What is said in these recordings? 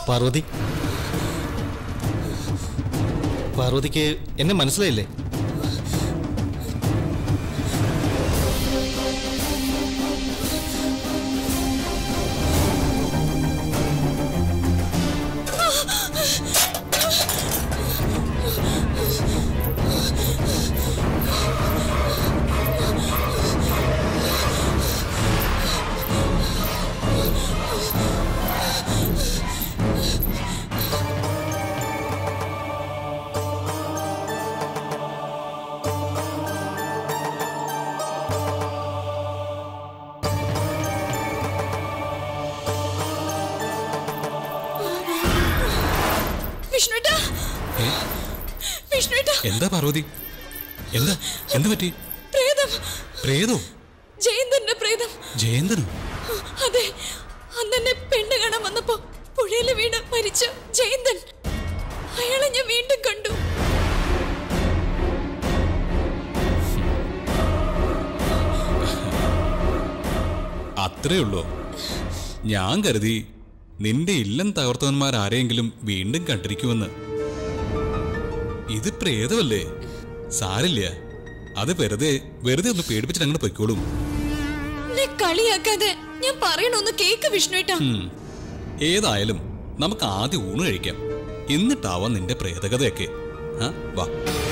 പാർവതി പാർവതിക്ക് എന്നെ മനസ്സിലായില്ലേ വിഷ്ണുട്ടാ ഏ? വിഷ്ണുട്ടാ എന്താ പാർവതി എന്താ എന്ത് പറ്റി പ്രേതം പ്രേതോ ജയന്തന്റെ പ്രേതം ജയന്തനോ അതെ അന്നെന്നെ പെണ്ണ് കാണാൻ വന്നപ്പോ പുഴയില് വീണ് മരിച്ച ജയന്തൻ അയാളെ ഞാൻ വീണ്ടും കണ്ടു അത്രേ ഉള്ളൂ ഞാൻ കരുതി നിന്റെ ഇല്ലം തകർത്തവന്മാർ ആരെയെങ്കിലും വീണ്ടും കണ്ടിരിക്കുമെന്ന് ഇത് പ്രേതമല്ലേ സാരില്ല അത് വെറുതെ വെറുതെ ഒന്ന് പേടിപ്പിച്ചിട്ട് അങ്ങോട്ട് പൊയ്ക്കോളും എന്നെ കളിയാക്കാതെ ഞാൻ പറയണൊന്ന് കേക്ക് വിഷ്ണുട്ടാ ഉം. ഏതായാലും നമുക്ക് ആദ്യം ഊണ് കഴിക്കാം എന്നിട്ടാവാം നിന്റെ പ്രേതകഥയൊക്കെ ആ വാ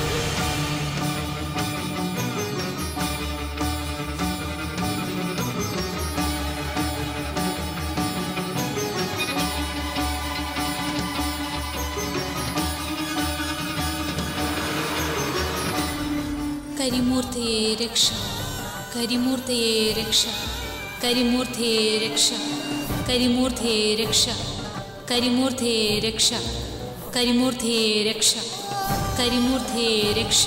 കരിമൂർത്തിയെ രക്ഷ കരിമൂർത്തിയെ രക്ഷ കരിമൂർത്തിയെ രക്ഷ കരിമൂർത്തിയെ രക്ഷ കരിമൂർത്തിയെ രക്ഷ കരിമൂർത്തിയെ രക്ഷ കരിമൂർത്തിയെ രക്ഷ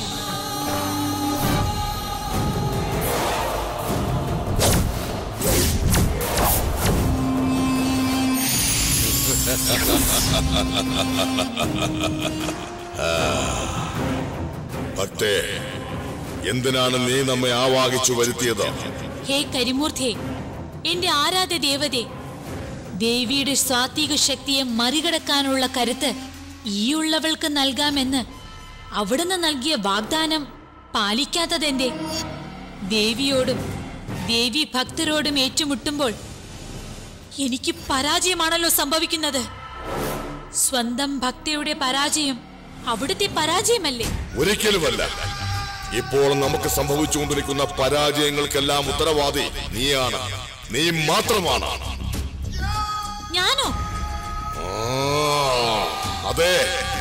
ഭക്തേ എന്തിനാണ് നീ നമ്മെ ആവാഹിച്ചു വരുത്തിയത് ഹേ കരിമൂർത്തിയെ എന്റെ ആരാധ്യ ദേവതേ ദേവിയുടെ സ്വാത്വിക ശക്തിയെ മറികടക്കാനുള്ള കരുത്ത് ഈയുള്ളവൾക്ക് നൽകാമെന്ന് അവിടുന്ന് നൽകിയ വാഗ്ദാനം പാലിക്കാത്തതെന്തേ ദേവിയോടും ദേവി ഭക്തരോടും ഏറ്റുമുട്ടുമ്പോൾ എനിക്ക് പരാജയമാണല്ലോ സംഭവിക്കുന്നത് സ്വന്തം ഭക്തിയുടെ പരാജയം അവിടുത്തെ പരാജയമല്ലേ ഒരിക്കലുമല്ല ഇപ്പോൾ നമുക്ക് സംഭവിച്ചുകൊണ്ടിരിക്കുന്ന പരാജയങ്ങൾക്കെല്ലാം ഉത്തരവാദി നീയാണ് നീ മാത്രമാണ് ഞാനോ ആ, അതെ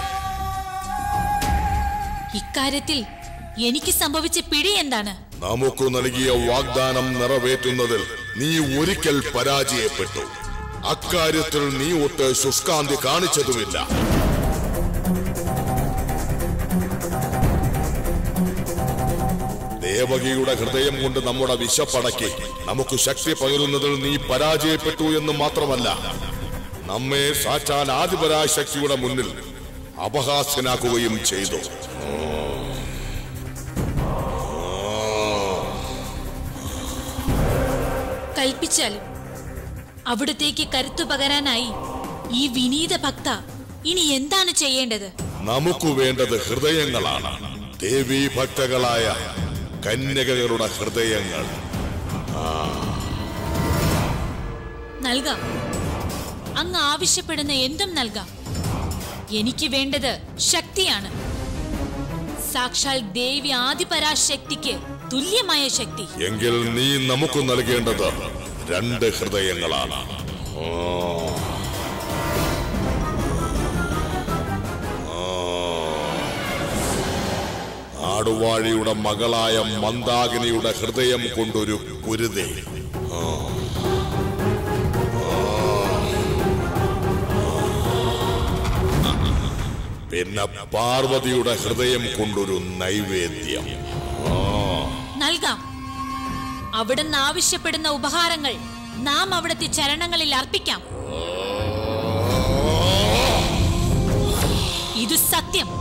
ഇക്കാര്യത്തിൽ എനിക്ക് സംഭവിച്ച പിടി എന്താണ് നമുക്ക് നൽകിയ വാഗ്ദാനം നിറവേറ്റുന്നതിൽ നീ ഒരിക്കൽ പരാജയപ്പെട്ടു അക്കാര്യത്തിൽ നീ ഒട്ട് ശുഷ്കാന്തി കാണിച്ചതുമില്ല ദേവകിയുടെ ഹൃദയം കൊണ്ട് നമ്മുടെ വിശപ്പടക്കി നമുക്ക് ശക്തി പകരുന്നതിൽ നീ പരാജയപ്പെട്ടു എന്ന് മാത്രമല്ല നമ്മെ സാക്ഷാൽ ആദിപരാശക്തിയുടെ മുന്നിൽ അപഹാസ്യനാക്കുകയും ചെയ്തു കൽപ്പിച്ചാലും അവിടത്തേക്ക് കരുത്തു പകരാനായി ഈ വിനീത ഭക്ത ഇനി എന്താണ് ചെയ്യേണ്ടത് നമുക്ക് വേണ്ടത് ഹൃദയങ്ങളാണ് ദേവീ ഭക്തകളായ കന്യകകളുടെ ഹൃദയങ്ങൾ നൽകാം അങ്ങ് ആവശ്യപ്പെടുന്ന എന്തും നൽകാം എനിക്ക് വേണ്ടത് ശക്തിയാണ് സാക്ഷാൽ ദേവി ആദിപരാശക്തിക്ക് തുല്യമായ ശക്തി എങ്കിൽ നീ നമുക്ക് നൽകേണ്ടത് രണ്ട് ഹൃദയങ്ങളാണ് ആ. ആ. ആടുവാഴിയുടെ മകളായ മന്ദാകിനിയുടെ ഹൃദയം കൊണ്ടൊരു കുരുതേ ആ. പിന്നെ പാർവതിയുടെ ഹൃദയം കൊണ്ടൊരു നൈവേദ്യം നൽകാം അവിടുന്ന് ആവശ്യപ്പെടുന്ന ഉപഹാരങ്ങൾ നാം അവിടുത്തെ ചരണങ്ങളിൽ അർപ്പിക്കാം ഇത് സത്യം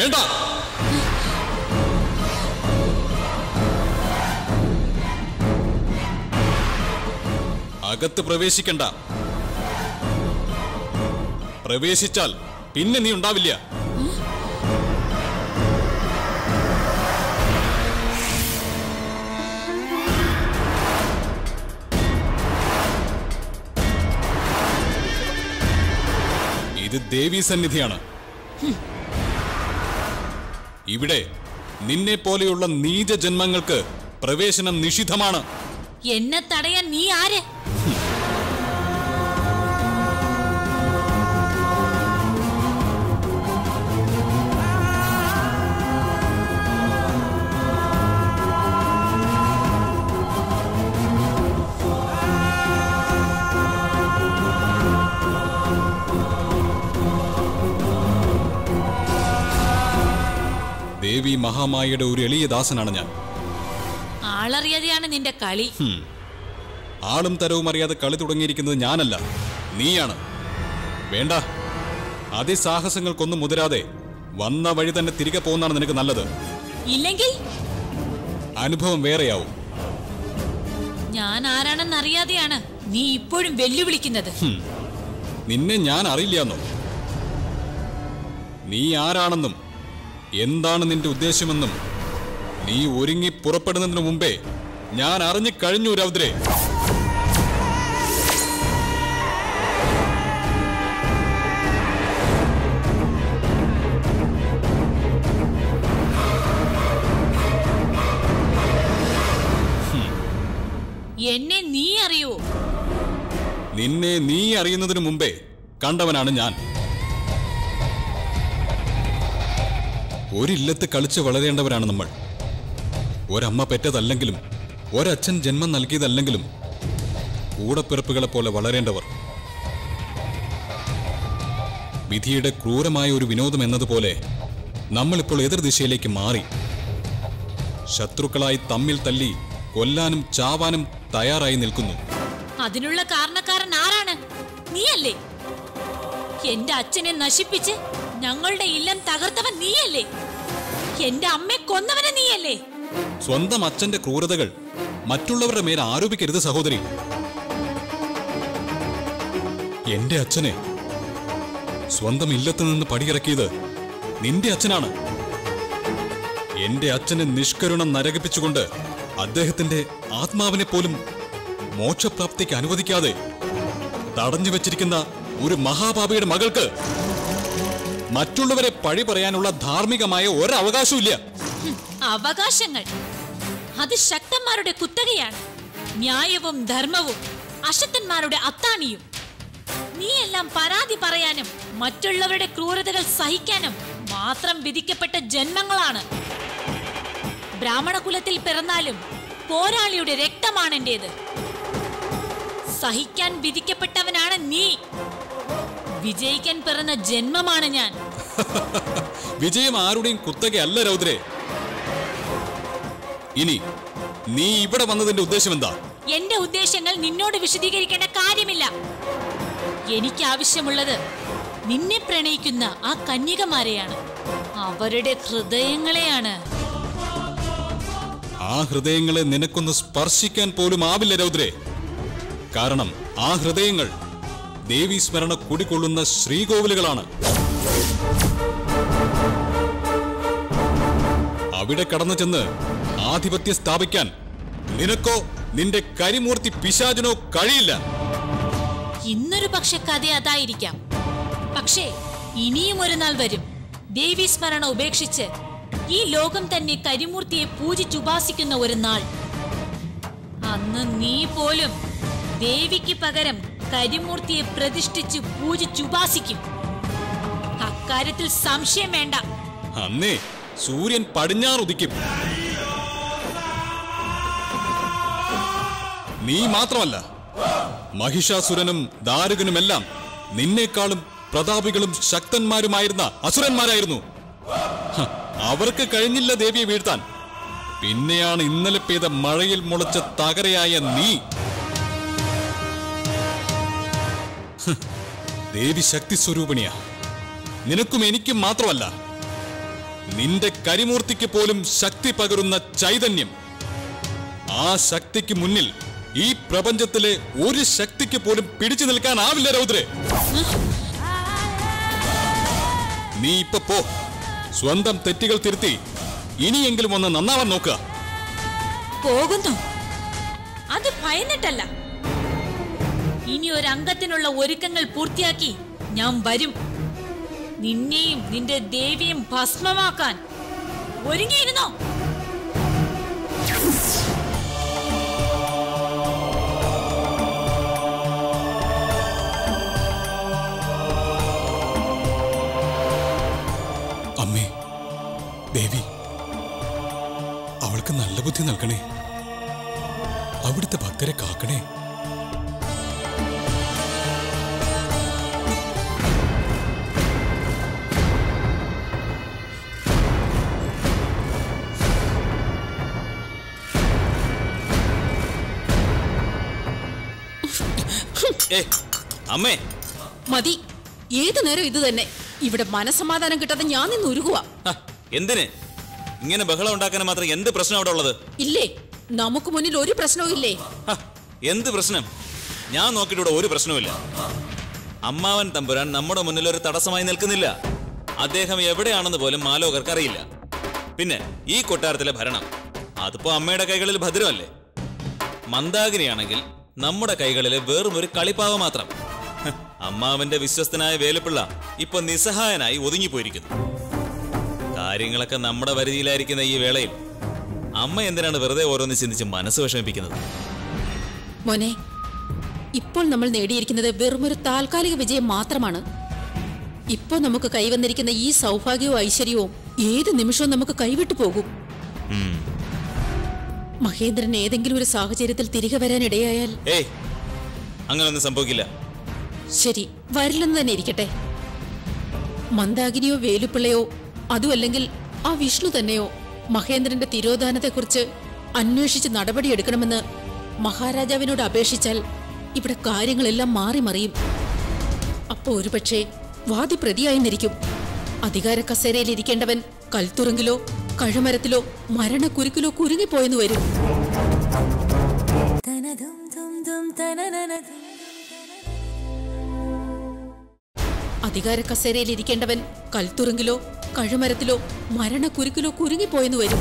വേണ്ട അകത്ത് പ്രവേശിക്കണ്ട പ്രവേശിച്ചാൽ പിന്നെ നീ ഉണ്ടാവില്ല ഇത് ദേവീ സന്നിധിയാണ് ഇവിടെ നിന്നെ പോലെയുള്ള നീചജന്മങ്ങൾക്ക് പ്രവേശനം നിഷിദ്ധമാണ് എന്നെ തടയാൻ നീ ആര് ദേവി മഹാമായയുടെ ഒരു എളിയ ദാസനാണ് ഞാൻ ആളറിയാതെയാണ് നിന്റെ കളി ആളും തരവും അറിയാതെ കളി തുടങ്ങിയിരിക്കുന്നത് ഞാനല്ല നീയാണ് വേണ്ട അതിസാഹസങ്ങൾക്കൊന്നും മുതിരാതെ വന്ന വഴി തന്നെ തിരികെ പോകുന്നതാണ് നിനക്ക് നല്ലത് ഇല്ലെങ്കിൽ അനുഭവം വേറെയാവും ഞാൻ ആരാണെന്ന് അറിയാതെയാണ് നീ ഇപ്പോഴും വെല്ലുവിളിക്കുന്നത് നിന്നെ ഞാൻ അറിയില്ലെന്നോ നീ ആരാണെന്നും എന്താണ് നിന്റെ ഉദ്ദേശമെന്നും നീ ഒരുങ്ങി പുറപ്പെടുന്നതിന് മുമ്പേ ഞാൻ അറിഞ്ഞു കഴിഞ്ഞു രൗദ്രേ എന്നെ നീ അറിയോ നിന്നെ നീ അറിയുന്നതിന് മുമ്പേ കണ്ടവനാണ് ഞാൻ ഒരില്ലത്ത് കളിച്ച് വളരേണ്ടവരാണ് നമ്മൾ ഒരമ്മ പെറ്റതല്ലെങ്കിലും ഒരച്ഛൻ ജന്മം നൽകിയതല്ലെങ്കിലും കൂടപ്പിറപ്പുകളെ പോലെ വളരേണ്ടവർ വിധിയുടെ ക്രൂരമായ ഒരു വിനോദം എന്നതുപോലെ നമ്മളിപ്പോൾ എതിർദിശയിലേക്ക് മാറി ശത്രുക്കളായി തമ്മിൽ തല്ലി കൊല്ലാനും ചാവാനും തയ്യാറായി നിൽക്കുന്നു അതിനുള്ള കാരണക്കാരൻ ആരാണ് നീയല്ലേ എന്റെ അച്ഛനെ നശിപ്പിച്ച് ഞങ്ങളുടെ ഇല്ലം തകർത്തവൻ നീയല്ലേ എന്റെ അമ്മയെ കൊന്നവനെ നീയല്ലേ സ്വന്തം അച്ഛന്റെ ക്രൂരതകൾ മറ്റുള്ളവരുടെ മേൽ ആരോപിക്കരുത് സഹോദരി എന്റെ അച്ഛനെ സ്വന്തം ഇല്ലത്ത് നിന്ന് പടിയിറക്കിയത് നിന്റെ അച്ഛനാണ് എന്റെ അച്ഛനെ നിഷ്കരുണം നരകിപ്പിച്ചുകൊണ്ട് അദ്ദേഹത്തിന്റെ ആത്മാവിനെ പോലും മോക്ഷപ്രാപ്തിക്ക് അനുവദിക്കാതെ തടഞ്ഞു വെച്ചിരിക്കുന്ന ഒരു മഹാപാപിയുടെ മകൾക്ക് മറ്റുള്ളവരെ പഴി പറയാനുള്ള ധാർമ്മികമായ ഒരവകാശവും ഹും, അവകാശങ്ങൾ അത് ശക്തന്മാരുടെ കുത്തകയാണ് ന്യായവും ധർമ്മവും അശക്തന്മാരുടെ അത്താണിയും നീയെല്ലാം പരാതി പറയാനും മറ്റുള്ളവരുടെ ക്രൂരതകൾ സഹിക്കാനും മാത്രം വിധിക്കപ്പെട്ട ജന്മങ്ങളാണ് ബ്രാഹ്മണകുലത്തിൽ പിറന്നാലും പോരാളിയുടെ രക്തമാണ് എന്റേത് സഹിക്കാൻ വിധിക്കപ്പെട്ടവനാണ് നീ വിജയിക്കാൻ പിറന്ന ജന്മമാണ് ഞാൻ വിജയം ആരുടെയും കുത്തകയല്ല രൗദ്രേ ഇനി നീ ഇവിടെ വന്നതിന്റെ ഉദ്ദേശം എന്താ എന്റെ ഉദ്ദേശങ്ങൾ നിന്നോട് വിശദീകരിക്കേണ്ട കാര്യമില്ല എനിക്ക് ആവശ്യമുള്ളത് നിന്നെ പ്രണയിക്കുന്ന ആ കന്യകമാരെയാണ് അവരുടെ ഹൃദയങ്ങളെയാണ് ആ ഹൃദയങ്ങളെ നിനക്കൊന്ന് സ്പർശിക്കാൻ പോലും ആവില്ല രൗദ്രേ കാരണം ആ ഹൃദയങ്ങൾ ദേവീ സ്മരണ കുടികൊള്ളുന്ന ശ്രീകോവിലുകളാണ് അവിടെ കടന്നു ചെന്ന് ആധിപത്യം സ്ഥാപിക്കാൻ നിനക്കോ നിന്റെ കരിമൂർത്തി പിശാചിനോ കഴിയില്ല ഇന്നൊരു പക്ഷെ കഥ അതായിരിക്കാം പക്ഷേ ഇനിയും ഒരു നാൾ വരും ദേവി സ്മരണ ഉപേക്ഷിച്ച് ഈ ലോകം തന്നെ കരിമൂർത്തിയെ പൂജിച്ചുപാസിക്കുന്ന ഒരു നാൾ അന്ന് നീ പോലും ദേവിക്ക് പകരം കരിമൂർത്തിയെ പ്രതിഷ്ഠിച്ച് പൂജിച്ചുപാസിക്കും അക്കാര്യത്തിൽ സംശയം വേണ്ട അന്നേ സൂര്യൻ പടിഞ്ഞാറുദിക്കും നീ മാത്രമല്ല മഹിഷാസുരനും ദാരുകനുമെല്ലാം നിന്നേക്കാളും പ്രതാപികളും ശക്തന്മാരുമായിരുന്ന അസുരന്മാരായിരുന്നു ഹ, അവർക്ക് കഴിഞ്ഞില്ല ദേവിയെ വീഴ്ത്താൻ പിന്നെയാണ് ഇന്നലെ പെയ്ത മഴയിൽ മുളച്ച തകരയായ നീ ഹ്, ദേവി ശക്തി സ്വരൂപിണിയാ നിനക്കും എനിക്കും മാത്രമല്ല നിന്റെ കരിമൂർത്തിക്ക് പോലും ശക്തി പകരുന്ന ചൈതന്യം ആ ശക്തിക്ക് മുന്നിൽ ഈ പ്രപഞ്ചത്തിലെ ഒരു ശക്തിക്ക് പോലും പിടിച്ചു നിൽക്കാനാവില്ല രൗദ്രേ നീ ഇപ്പൊ പോ സ്വന്തം തെറ്റുകൾ തിരുത്തി ഇനിയെങ്കിലും ഒന്ന് നന്നാവാൻ നോക്കുക പോകുന്നു അത് ഭയന്നിട്ടല്ല ഇനി ഒരു അംഗത്തിനുള്ള ഒരുക്കങ്ങൾ പൂർത്തിയാക്കി ഞാൻ വരും നിന്നെയും നിന്റെ ദേവിയും ഭസ്മമാക്കാൻ ഒരുങ്ങിയിരുന്നോ അമ്മേ ദേവി അവൾക്ക് നല്ല ബുദ്ധി നൽകണേ അവിടുത്തെ ഭക്തരെ കാക്കണേ ഏ അമ്മേ മതി ഏതു നേരം ഇത് തന്നെ ഇവിടെ മനസമാധാനം കിട്ടാതെ ഞാൻ നിന്ന് ഉരുകുക ഹ, എന്തിന് ഇങ്ങനെ ബഹളം ഉണ്ടാക്കാൻ മാത്രം എന്ത് പ്രശ്നം അവിടെ ഉള്ളത് ഇല്ലേ നമുക്ക് മുന്നിൽ ഒരു പ്രശ്നവും ഇല്ലേ ഹ, എന്ത് പ്രശ്നം ഞാൻ നോക്കിയിട്ട് ഇവിടെ ഒരു പ്രശ്നവുമില്ല അമ്മാവൻ തമ്പുരാൻ നമ്മുടെ മുന്നിൽ ഒരു തടസ്സമായി നിൽക്കുന്നില്ല അദ്ദേഹം എവിടെയാണെന്ന് പോലും മാലോകർക്ക് അറിയില്ല പിന്നെ ഈ കൊട്ടാരത്തിലെ ഭരണം അതിപ്പോ അമ്മയുടെ കൈകളിൽ ഭദ്രമല്ലേ മന്ദാകിനിയാണെങ്കിൽ നമ്മുടെ കൈകളിലെ വെറും ഒരു കളിപ്പാവ മാത്രം ഹ്, അമ്മാവന്റെ വിശ്വസ്തനായ വേലുപ്പിള്ള ഇപ്പൊ നിസ്സഹായനായി ഒതുങ്ങിപ്പോയിരിക്കുന്നു കാര്യങ്ങളൊക്കെ നമ്മുടെ പരിധിയിലായിരിക്കുന്ന ഈ വേളയിൽ അമ്മ എന്തിനാണ് വെറുതെ ഓരോന്ന് ചിന്തിച്ച് മനസ്സ് വിഷമിപ്പിക്കുന്നത് മോനെ ഇപ്പോൾ നമ്മൾ നേടിയിരിക്കുന്നത് വെറുമൊരു താൽക്കാലിക വിജയം മാത്രമാണ് ഇപ്പോൾ നമുക്ക് കൈവന്നിരിക്കുന്ന ഈ സൗഭാഗ്യവും ഐശ്വര്യവും ഏത് നിമിഷവും നമുക്ക് കൈവിട്ടു പോകും ഉം. മഹേന്ദ്രൻ ഏതെങ്കിലും ഒരു സാഹചര്യത്തിൽ തിരികെ വരാൻ ഇടയായാൽ ഏയ് അങ്ങനൊന്നും സംഭവിക്കില്ല ശരി വരില്ലെന്ന് തന്നെ ഇരിക്കട്ടെ മന്ദാകിനിയോ വേലുപ്പിള്ളയോ അതുമല്ലെങ്കിൽ ആ വിഷ്ണു തന്നെയോ മഹേന്ദ്രന്റെ തിരോധാനത്തെക്കുറിച്ച് അന്വേഷിച്ച് നടപടിയെടുക്കണമെന്ന് മഹാരാജാവിനോട് അപേക്ഷിച്ചാൽ ഇവിടെ കാര്യങ്ങളെല്ലാം മാറി മറിയും അപ്പോ ഒരുപക്ഷെ വാദി പ്രതിയായി അധികാര കസേരയിൽ ഇരിക്കേണ്ടവൻ കൽത്തുറുങ്കിലോ കഴുമരത്തിലോ മരണക്കുരുക്കിലോ കുരുങ്ങിപ്പോയെന്ന് വരും അധികാര കസേരയിൽ ഇരിക്കേണ്ടവൻ കൽത്തുറുങ്കിലോ കഴുമരത്തിലോ മരണക്കുരുക്കിലോ കുരുങ്ങിപ്പോയെന്ന് വരും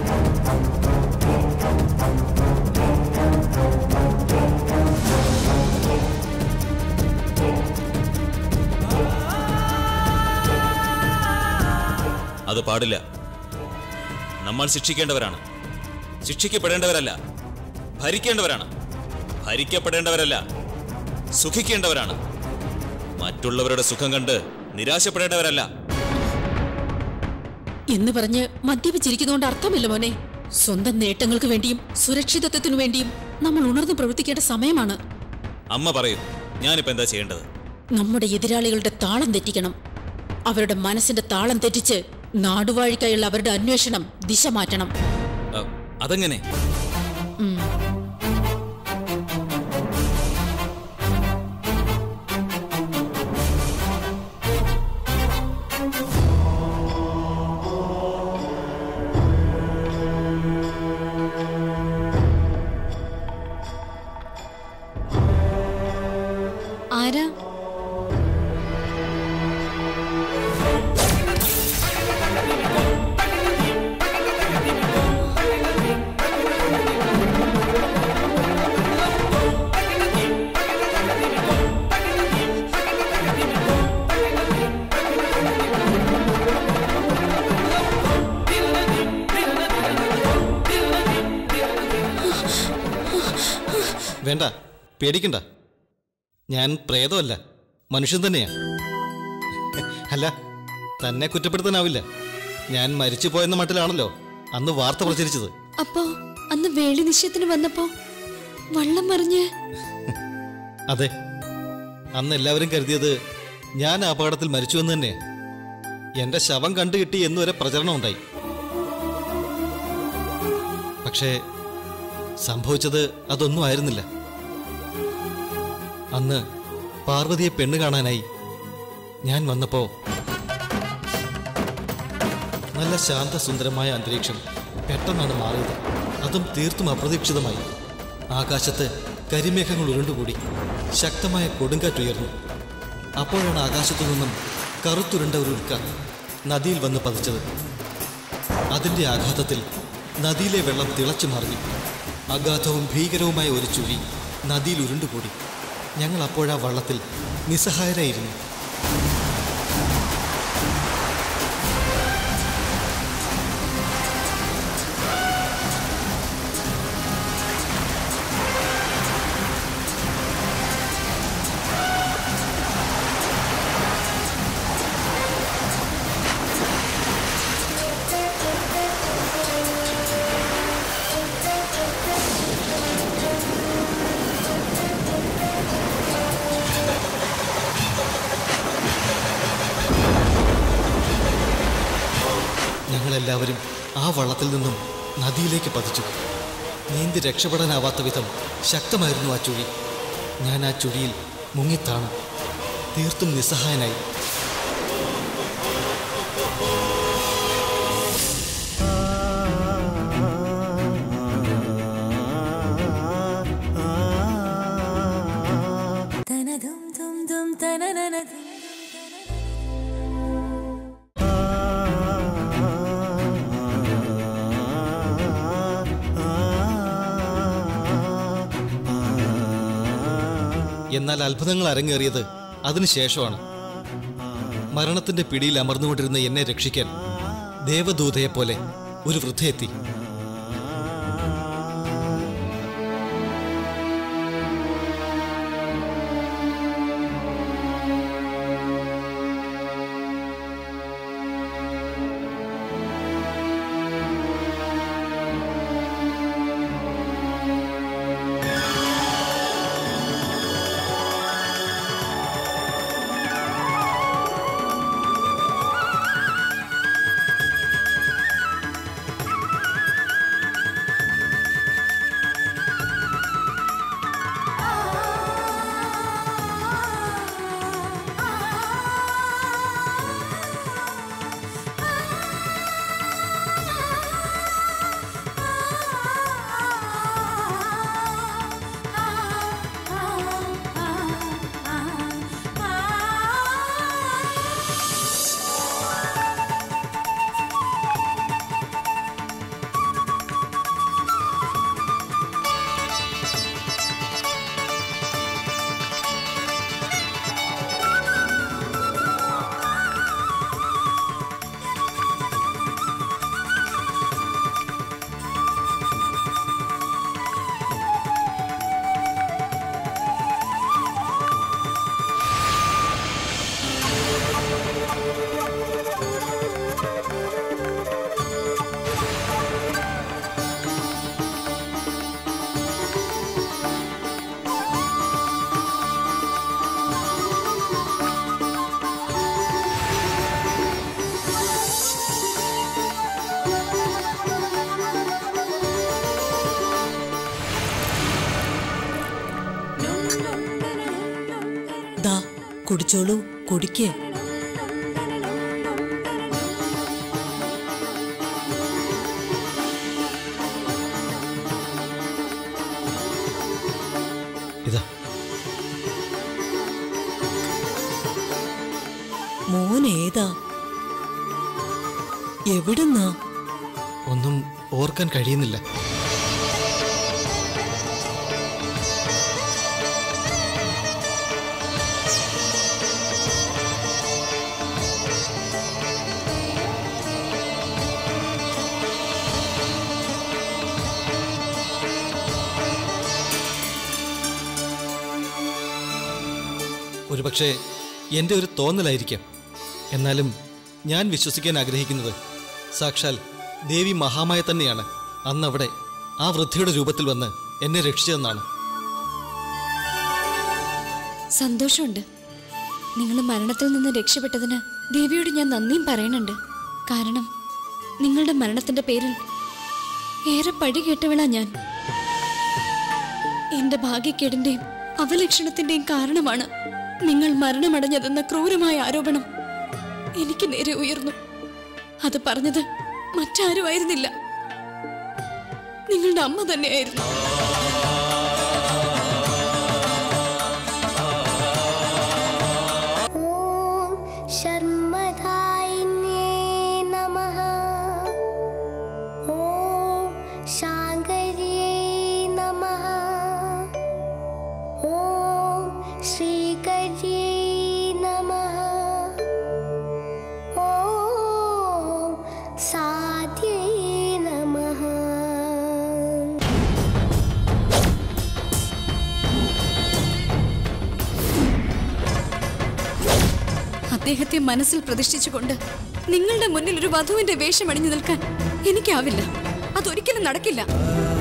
അത് പാടില്ല നമ്മൾ ശിക്ഷിക്കേണ്ടവരാണ് ശിക്ഷിക്കപ്പെടേണ്ടവരല്ല ഭരിക്കേണ്ടവരാണ് ഭരിക്കപ്പെടേണ്ടവരല്ല സുഖിക്കേണ്ടവരാണ് മറ്റുള്ളവരുടെ സുഖം കണ്ട് നിരാശപ്പെടേണ്ടവരല്ല എന്ന് പറഞ്ഞ് മദ്യപിച്ചിരിക്കുന്നതുകൊണ്ട് അർത്ഥമില്ല മോനെ സ്വന്തം നേട്ടങ്ങൾക്ക് വേണ്ടിയും സുരക്ഷിതത്വത്തിനു വേണ്ടിയും നമ്മൾ ഉണർന്നു പ്രവർത്തിക്കേണ്ട സമയമാണ് അമ്മ പറയൂ ഞാനിപ്പോ എന്താ ചെയ്യേണ്ടത് നമ്മുടെ എതിരാളികളുടെ താളം തെറ്റിക്കണം അവരുടെ മനസ്സിന്റെ താളം തെറ്റിച്ച് നാടുവാഴിക്കായുള്ള അവരുടെ അന്വേഷണം ദിശ മാറ്റണം അ, അതെങ്ങനെ ആരാ വേണ്ട പേടിക്കണ്ട ഞാൻ പ്രേതമല്ല മനുഷ്യൻ തന്നെയാ അല്ല തന്നെ കുറ്റപ്പെടുത്താനാവില്ല ഞാൻ മരിച്ചു പോയെന്ന മട്ടിലാണല്ലോ അന്ന് വാർത്ത പ്രചരിച്ചത് അപ്പോ അന്ന് വേളി നിശ്ചയത്തിന് വന്നപ്പോ വള്ളം മറിഞ്ഞ് അതെ അന്ന് എല്ലാവരും കരുതിയത് ഞാൻ ആ അപകടത്തിൽ മരിച്ചു എന്ന് തന്നെ എന്റെ ശവം കണ്ടുകിട്ടി എന്നുവരെ പ്രചരണം ഉണ്ടായി പക്ഷേ സംഭവിച്ചത് അതൊന്നും ആയിരുന്നില്ല അന്ന് പാർവതിയെ പെണ്ണ് കാണാനായി ഞാൻ വന്നപ്പോ നല്ല ശാന്തസുന്ദരമായ അന്തരീക്ഷം പെട്ടെന്നാണ് മാറിയത് അതും തീർത്തും അപ്രതീക്ഷിതമായി ആകാശത്ത് കരിമേഘങ്ങൾ ഉരുണ്ടുകൂടി ശക്തമായ കൊടുങ്കാറ്റുയർന്നു അപ്പോഴാണ് ആകാശത്തു നിന്നും കറുത്തുരുണ്ട ഒരു ഉൽക്ക നദിയിൽ വന്ന് പതിച്ചത് അതിൻ്റെ ആഘാതത്തിൽ നദിയിലെ വെള്ളം തിളച്ചു മറിഞ്ഞു അഗാധവും ഭീകരവുമായ ഒരു ചുഴി നദിയിൽ ഉരുണ്ടുകൂടി ഞങ്ങൾ അപ്പോഴാ വള്ളത്തിൽ നിസ്സഹായരായിരുന്നു ഞങ്ങളെല്ലാവരും ആ വള്ളത്തിൽ നിന്നും നദിയിലേക്ക് പതിച്ചു നീന്തി രക്ഷപ്പെടാനാവാത്ത വിധം ശക്തമായിരുന്നു ആ ചുഴി ഞാൻ ആ ചുഴിയിൽ മുങ്ങിത്താണ് തീർത്തും നിസ്സഹായനായി എന്നാൽ അത്ഭുതങ്ങൾ അരങ്ങേറിയത് അതിനുശേഷമാണ് മരണത്തിന്റെ പിടിയിൽ അമർന്നുകൊണ്ടിരുന്ന എന്നെ രക്ഷിക്കാൻ ദേവദൂതയെപ്പോലെ ഒരു വൃദ്ധയെത്തി ദാ കുടിച്ചോളൂ കുടിക്ക് ഇതാ മോൻ ഏതാ എവിടുന്നാ ഒന്നും ഓർക്കാൻ കഴിയുന്നില്ല ഒരുപക്ഷെ എൻ്റെ ഒരു തോന്നലായിരിക്കാം എന്നാലും ഞാൻ വിശ്വസിക്കാൻ ആഗ്രഹിക്കുന്നത് സാക്ഷാൽ ദേവി മഹാമായ തന്നെയാണ് അന്നവിടെ ആ വൃദ്ധയുടെ രൂപത്തിൽ വന്ന് എന്നെ രക്ഷിച്ചതെന്നാണ് സന്തോഷമുണ്ട് നിങ്ങൾ മരണത്തിൽ നിന്ന് രക്ഷപ്പെട്ടതിന് ദേവിയോട് ഞാൻ നന്ദിയും പറയുന്നുണ്ട് കാരണം നിങ്ങളുടെ മരണത്തിന്റെ പേരിൽ ഏറെ പഴി കേട്ടവളാ ഞാൻ എന്റെ ഭാഗ്യക്കേടിന്റെയും അവലക്ഷണത്തിന്റെയും കാരണമാണ് നിങ്ങൾ മരണമടഞ്ഞതെന്ന ക്രൂരമായ ആരോപണം എനിക്ക് നേരെ ഉയർന്നു അത് പറഞ്ഞത് മറ്റാരുമായിരുന്നില്ല നിങ്ങളുടെ അമ്മ തന്നെയായിരുന്നു ॐ शर्मदायिन्ये नमः ॐ शाङ्कर्ये नमः ॐ श्रीकर्ये नमः ॐ साध्यै नमः അദ്ദേഹത്തെ മനസ്സിൽ പ്രതിഷ്ഠിച്ചുകൊണ്ട് നിങ്ങളുടെ മുന്നിൽ ഒരു വധുവിന്റെ വേഷം അണിഞ്ഞു നിൽക്കാൻ എനിക്കാവില്ല അതൊരിക്കലും നടക്കില്ല